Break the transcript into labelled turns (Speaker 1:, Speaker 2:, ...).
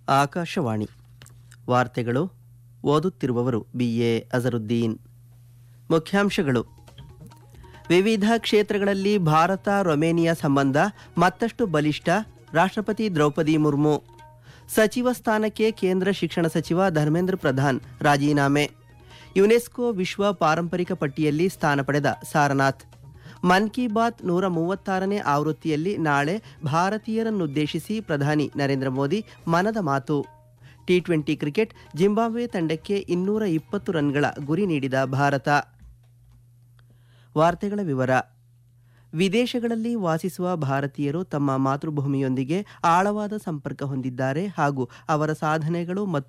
Speaker 1: ಆಕಾಶವಾಣಿ ವಾರ್ತೆಗಳು ಓದುತ್ತಿರುವವರು B A Azharuddin ಮುಖ್ಯಾಂಶಗಳು ವಿವಿಧ ಕ್ಷೇತ್ರಗಳಲ್ಲಿ ಭಾರತ ರೊಮೇನಿಯಾ ಸಂಬಂಧ ಮತ್ತಷ್ಟು ಬಲಿಷ್ಠ ರಾಷ್ಟ್ರಪತಿ ದ್ರೌಪದಿ ಮುರ್ಮು ಸಚಿವ ಸ್ಥಾನಕ್ಕೆ ಕೇಂದ್ರ ಶಿಕ್ಷಣ ಸಚಿವ ಧರ್ಮೇಂದ್ರ ಪ್ರಧಾನ್ ರಾಜೀನಾಮೆ ಯುನೆಸ್ಕೋ ವಿಶ್ವ ಪಾರಂಪರಿಕ ಪಟ್ಟಿಯಲ್ಲಿ ಸ್ಥಾನ ಪಡೆದ ಸಾರನಾಥ್ ಮನ್ ಕಿ ಬಾತ್ ನೂರ ಮೂವತ್ತಾರನೇ ಆವೃತ್ತಿಯಲ್ಲಿ ನಾಳೆ ಭಾರತೀಯರನ್ನುದ್ದೇಶಿಸಿ ಪ್ರಧಾನಿ ನರೇಂದ್ರ ಮೋದಿ ಮನದ ಮಾತು ಟಿ ಟ್ವೆಂಟಿ ಕ್ರಿಕೆಟ್ ಜಿಂಬಾಬ್ವೆ ತಂಡಕ್ಕೆ ಇನ್ನೂರ ಇಪ್ಪತ್ತು ರನ್ಗಳ ಗುರಿ ನೀಡಿದ ಭಾರತ ವಾರ್ತೆಗಳ ವಿವರ ವಿದೇಶಗಳಲ್ಲಿ ವಾಸಿಸುವ ಭಾರತೀಯರು ತಮ್ಮ ಮಾತೃಭೂಮಿಯೊಂದಿಗೆ ಆಳವಾದ ಸಂಪರ್ಕ ಹೊಂದಿದ್ದಾರೆ ಹಾಗೂ ಅವರ ಸಾಧನೆಗಳು ಮತ್ತು